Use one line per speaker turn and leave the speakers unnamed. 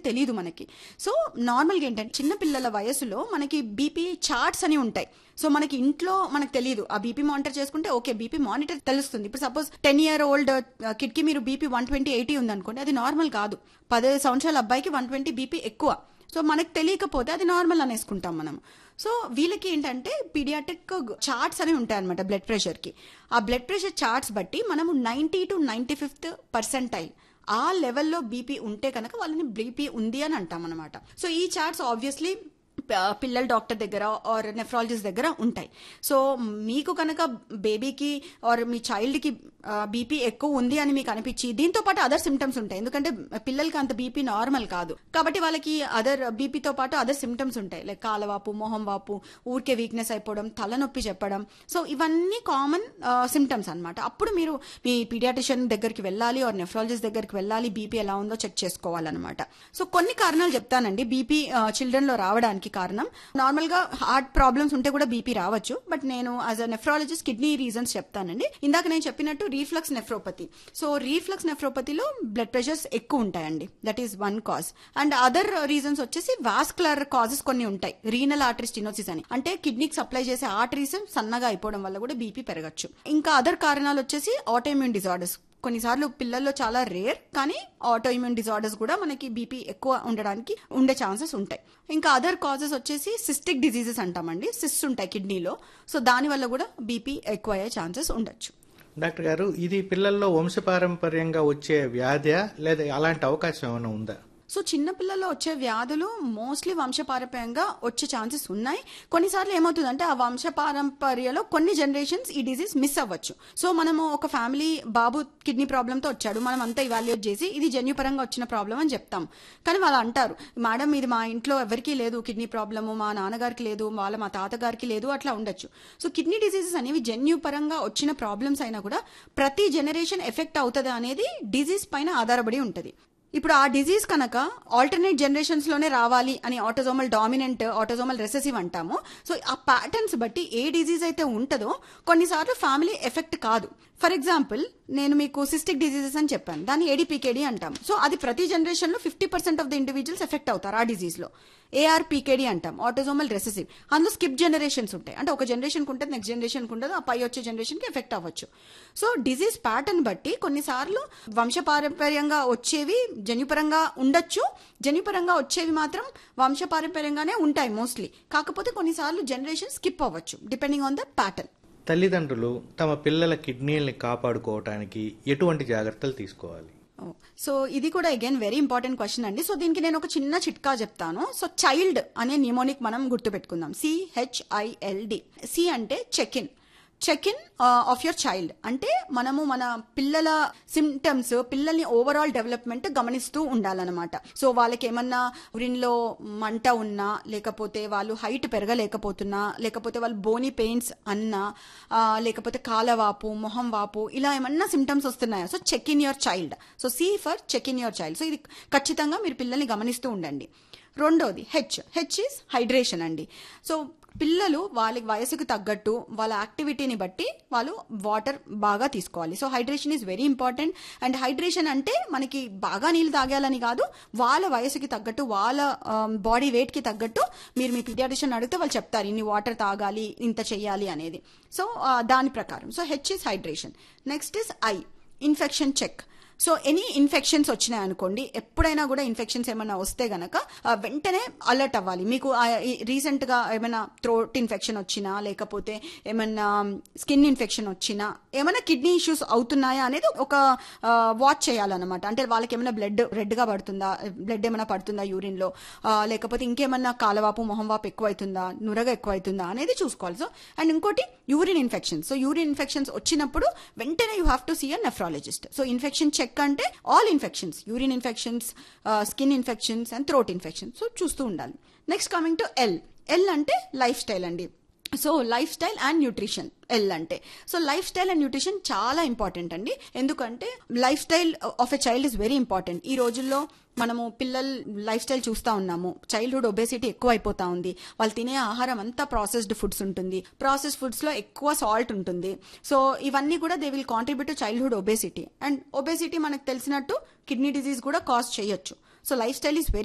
తెలియదు మనకి సో నార్మల్గా ఏంటంటే చిన్న పిల్లల వయసులో మనకి బీపీ చార్ట్స్ అని ఉంటాయి సో మనకి ఇంట్లో మనకు తెలియదు ఆ బీపీ మానిటర్ చేసుకుంటే ఓకే బీపీ మానిటర్ తెలుస్తుంది ఇప్పుడు సపోజ్ టెన్ ఇయర్ ఓల్డ్ కిడ్కి మీరు బీపీ వన్ ట్వంటీ ఎయిటీ ఉందనుకోండి అది నార్మల్ కాదు పదిహేను సంవత్సరాల అబ్బాయికి వన్ ట్వంటీ బీపీ ఎక్కువ సో మనకు తెలియకపోతే అది నార్మల్ అనేసుకుంటాం మనం సో వీళ్ళకి ఏంటంటే పీడియాటిక్ చార్ట్స్ అనేవి ఉంటాయి అనమాట బ్లడ్ ప్రెషర్కి ఆ బ్లడ్ ప్రెషర్ చార్ట్స్ బట్టి మనము ninety to ninety fifth percentile ఆ లెవెల్లో బీపీ ఉంటే కనుక వాళ్ళని బీపీ ఉంది అని అంటాం అనమాట సో ఈ చార్ట్స్ ఆబ్వియస్లీ పిల్లల డాక్టర్ దగ్గర ఆర్ నెఫ్రాలజిస్ట్ దగ్గర ఉంటాయి సో మీకు కనుక బేబీకి ఆర్ మీ చైల్డ్కి బీపీ ఎక్కువ ఉంది అని మీకు అనిపించి దీంతో పాటు అదర్ సిమ్టమ్స్ ఉంటాయి ఎందుకంటే పిల్లలకి అంత బీపీ నార్మల్ కాదు కాబట్టి వాళ్ళకి అదర్ బీపీతో పాటు అదర్ సిమ్టమ్స్ ఉంటాయి లైక్ కాలవాపు మొహం వాపు ఊరికే వీక్నెస్ అయిపోవడం తలనొప్పి చెప్పడం సో ఇవన్నీ కామన్ సిమ్టమ్స్ అనమాట అప్పుడు మీరు మీ పీడియాటిషియన్ దగ్గరికి వెళ్ళాలి ఆర్ నెఫ్రాలజిస్ట్ దగ్గరికి వెళ్ళాలి బీపీ ఎలా ఉందో చెక్ చేసుకోవాలన్నమాట సో కొన్ని కారణాలు చెప్తానండి బీపీ చిల్డ్రన్ లో రావడానికి కారణం నార్మల్ గా హార్ట్ ప్రాబ్లమ్స్ ఉంటే కూడా బీపీ రావచ్చు బట్ నేను as a nephrologist kidney reasons చెప్తానండి ఇందాక నేను చెప్పినట్టు రీఫ్లక్స్ నెఫ్రోపతి సో రీఫ్లక్స్ నెఫ్రోపతిలో బ్లడ్ ప్రెషర్స్ ఎక్కువ ఉంటాయండి that is one cause and other reasons వచ్చేసి వాస్కులర్ కాజెస్ కొన్ని ఉంటాయి రీనల్ ఆర్టరీ స్టినోసిస్ అని అంటే కిడ్నీకి సప్లై చేసే ఆర్టరీస్ సన్నగా అయిపోవడం వల్ల కూడా బీపీ పెరగచ్చు ఇంకా అదర్ కారణాలు వచ్చేసి ఆటోఇమ్యూన్ డిజార్డర్స్ కొన్నిసార్లు పిల్లల్లో చాలా రేర్ కానీ ఆటో ఇమ్యూన్ డిజార్డర్స్ కూడా మనకి బీపీ ఎక్కువ ఉండడానికి ఉండే ఛాన్సెస్ ఉంటాయి ఇంకా అదర్ కాజెస్ వచ్చేసి సిస్టిక్ డిజీజెస్ అంటామండి సిస్ ఉంటాయి కిడ్నీలో సో దానివల్ల కూడా బీపీ ఎక్కువ అయ్యే ఛాన్సెస్ ఉండొచ్చు
డాక్టర్ గారు ఇది పిల్లల్లో వంశపారంపర్యంగా వచ్చే వ్యాధి లేదా అలాంటి అవకాశం ఏమైనా ఉందా
సో చిన్నపిల్లల్లో వచ్చే వ్యాధులు మోస్ట్లీ వంశపారంపర్యంగా వచ్చే ఛాన్సెస్ ఉన్నాయి కొన్నిసార్లు ఏమవుతుందంటే ఆ వంశపారంపర్యలో కొన్ని జనరేషన్స్ ఈ డిజీజ్ మిస్ అవ్వచ్చు సో మనము ఒక ఫ్యామిలీ బాబు కిడ్నీ ప్రాబ్లంతో వచ్చాడు మనం అంతా ఇవాల్యుయేట్ చేసి ఇది జన్యుపరంగా వచ్చిన ప్రాబ్లం అని చెప్తాం కానీ వాళ్ళు అంటారు మేడం ఇది మా ఇంట్లో ఎవరికీ లేదు కిడ్నీ ప్రాబ్లము మా నాన్నగారికి లేదు వాళ్ళ మా తాతగారికి లేదు అట్లా ఉండొచ్చు సో కిడ్నీ డిసీజెస్ అనేవి జన్యుపరంగా వచ్చిన ప్రాబ్లమ్స్ అయినా కూడా ప్రతి జనరేషన్ ఎఫెక్ట్ అవుతుంది అనేది డిజీజ్ పైన ఆధారపడి ఉంటుంది ఇప్పుడు ఆ డిజీజ్ కనుక ఆల్టర్నేట్ జనరేషన్స్ లోనే రావాలి అని ఆటోజోమల్ డామినెంట్ ఆటోజోమల్ రెసెసివ్ అంటాము సో ఆ ప్యాటర్న్స్ బట్టి ఏ డిజీజ్ అయితే ఉంటుందో కొన్నిసార్లు ఫ్యామిలీ ఎఫెక్ట్ కాదు ఫర్ ఎగ్జాంపుల్ నేను మీకు సిస్టిక్ డిజీజెస్ అని చెప్పాను దాన్ని ఏడీపీకేడి అంటాం సో అది ప్రతి జనరేషన్ లో fifty percent of the individuals effect అవుతారు ఆ డిజీజ్ లో ఏఆర్పీకేడి అంటాం ఆటోజోమల్ రెసెసివ్ అందులో స్కిప్ జనరేషన్స్ ఉంటాయి అంటే ఒక జనరేషన్ ఉంటుంది నెక్స్ట్ జనరేషన్ ఉండదు ఆ పై వచ్చే జనరేషన్ కి ఎఫెక్ట్ అవ్వచ్చు సో డిజీజ్ ప్యాటర్న్ బట్టి కొన్నిసార్లు వంశపారంపర్యంగా వచ్చేవి జన్యుపరంగా ఉండొచ్చు జన్యుపరంగా వచ్చేవి మాత్రం వంశపారంపర్యంగానే ఉంటాయి మోస్ట్లీ కాకపోతే కొన్నిసార్లు జనరేషన్ స్కిప్ అవ్వచ్చు డిపెండింగ్ ఆన్ ద ప్యాటర్న్
తల్లిదండ్రులు తమ పిల్లల కిడ్నీల్ని కాపాడుకోవటానికి ఎటువంటి జాగ్రత్తలు తీసుకోవాలి
సో ఇది కూడా అగైన్ వెరీ ఇంపార్టెంట్ క్వశ్చన్ అండి సో దీనికి నేను ఒక చిన్న చిట్కా చెప్తాను సో చైల్డ్ అనే నిమోనిక్ మనం గుర్తుపెట్టుకుందాం సిహెచ్ఐఎల్డి సి అంటే check in check in of your child అంటే మనము మన పిల్లల సిమ్టమ్స్ పిల్లల్ని ఓవరాల్ డెవలప్మెంట్ గమనిస్తూ ఉండాలన్నమాట సో వాళ్ళకి ఏమన్నా ఉరిన్లో మంట ఉన్నా లేకపోతే వాళ్ళు హైట్ పెరగలేకపోతున్నా లేకపోతే వాళ్ళు బోనీ పెయిన్స్ అన్నా లేకపోతే కాలవాపు మొహం వాపు ఇలా ఏమన్నా సిమ్టమ్స్ వస్తున్నాయా so check in your child so C for check in your child so ఇది ఖచ్చితంగా మీరు పిల్లల్ని గమనిస్తూ ఉండండి రెండోది హెచ్ హెచ్ ఈస్ హైడ్రేషన్ అండి సో పిల్లలు వాళ్ళ వయసుకు తగ్గట్టు వాళ్ళ యాక్టివిటీని బట్టి వాళ్ళు వాటర్ బాగా తీసుకోవాలి so hydration is very important and hydration అంటే మనకి బాగా నీళ్ళు తాగాలని కాదు వాళ్ళ వయసుకి తగ్గట్టు వాళ్ళ బాడీ వెయిట్కి తగ్గట్టు మీరు మీ పీడియాటిషియన్ అడిగితే వాళ్ళు చెప్తారు ఇన్ని వాటర్ తాగాలి ఇంత చెయ్యాలి అనేది సో దాని ప్రకారం so H is hydration next is I infection check so any infections వచ్చినాయి అనుకోండి ఎప్పుడైనా కూడా ఇన్ఫెక్షన్స్ ఏమైనా వస్తే గనక వెంటనే అలర్ట్ అవ్వాలి మీకు రీసెంట్ గా ఏమైనా థ్రోట్ ఇన్ఫెక్షన్ వచ్చినా లేకపోతే ఏమైనా స్కిన్ ఇన్ఫెక్షన్ వచ్చినా ఏమైనా కిడ్నీ ఇష్యూస్ అవుతున్నాయా అనేది ఒక వాచ్ చేయాలన్నమాట అంటే వాళ్ళకి ఏమైనా బ్లడ్ రెడ్ గా పడుతుందా బ్లడ్ ఏమైనా పడుతుందా యూరిన్ లో లేకపోతే ఇంకేమన్నా కాలవాపు మొహం వాపు ఎక్కువ అవుతుందా నురగ ఎక్కువ అవుతుందా అనేది చూసుకోవాలి సో అండ్ ఇంకోటి urine infections so urine infections వచ్చినప్పుడు వెంటనే you have to see a nephrologist so infection check అంటే all infections urine infections skin infections and throat infections so చూస్తూ ఉండాలి next coming to L L అంటే lifestyle అండి so lifestyle and nutrition L అంటే so lifestyle and nutrition చాలా important అండి ఎందుకంటే lifestyle of a child is very important ఈ రోజుల్లో మనము పిల్లల లైఫ్ స్టైల్ చూస్తూ ఉన్నాము చైల్డ్హుడ్ ఒబేసిటీ ఎక్కువ అయిపోతా ఉంది వాళ్ళు తినే ఆహారం అంతా ప్రాసెస్డ్ ఫుడ్స్ ఉంటుంది ప్రాసెస్ ఫుడ్స్ లో ఎక్కువ సాల్ట్ ఉంటుంది సో ఇవన్నీ కూడా they will contribute to childhood obesity and obesity మనకు తెలిసినట్టు కిడ్నీ డిజీజ్ కూడా కాజ్ చేయొచ్చు so lifestyle is very